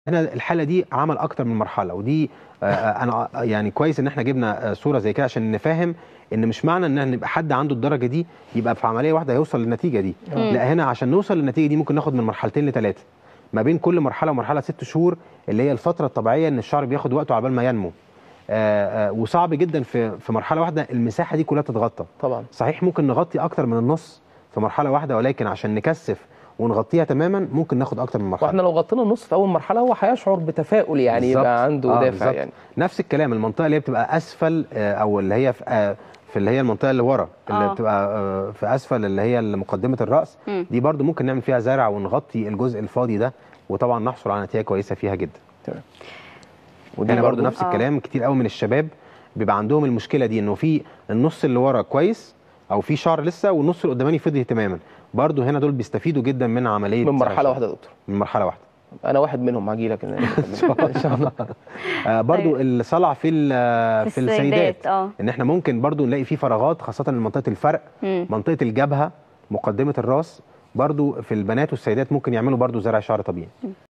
هنا الحاله دي عمل اكتر من مرحله ودي آه، آه، انا آه، يعني كويس ان احنا جبنا آه، صوره زي كده عشان نفهم ان مش معنى ان يبقى حد عنده الدرجه دي يبقى في عمليه واحده هيوصل للنتيجه دي لا هنا عشان نوصل للنتيجه دي ممكن ناخد من مرحلتين لثلاثه ما بين كل مرحله ومرحله ست شهور اللي هي الفتره الطبيعيه ان الشعر بياخد وقته عبال ما ينمو آه، آه، وصعب جدا في في مرحله واحده المساحه دي كلها تتغطى طبعا صحيح ممكن نغطي اكتر من النص في مرحله واحده ولكن عشان نكثف ونغطيها تماما ممكن ناخد اكتر من مرحله واحنا لو غطينا النص في اول مرحله هو هيشعر بتفاؤل يعني بالظبط. يبقى عنده آه، دافع بالظبط. يعني نفس الكلام المنطقه اللي هي بتبقى اسفل آه، او اللي هي في, آه، في اللي هي المنطقه اللي ورا اللي آه. بتبقى آه، في اسفل اللي هي مقدمه الراس مم. دي برضو ممكن نعمل فيها زرع ونغطي الجزء الفاضي ده وطبعا نحصل على نتيجه كويسه فيها جدا تمام هنا برضو نفس آه. الكلام كتير قوي من الشباب بيبقى عندهم المشكله دي انه في النص اللي ورا كويس او في شعر لسه والنص القداماني فضي تماما برضو هنا دول بيستفيدوا جدا من عمليه من مرحله زرع واحده يا دكتور من مرحله واحده انا واحد منهم هاجي لك ان شاء الله آه برضو أيوة. الصلع في ال- في في السيدات السيدات، آه. ان احنا ممكن برضو نلاقي فيه فراغات خاصه منطقه الفرق مم. منطقه الجبهه مقدمه الراس برضو في البنات والسيدات ممكن يعملوا برضو زرع شعر طبيعي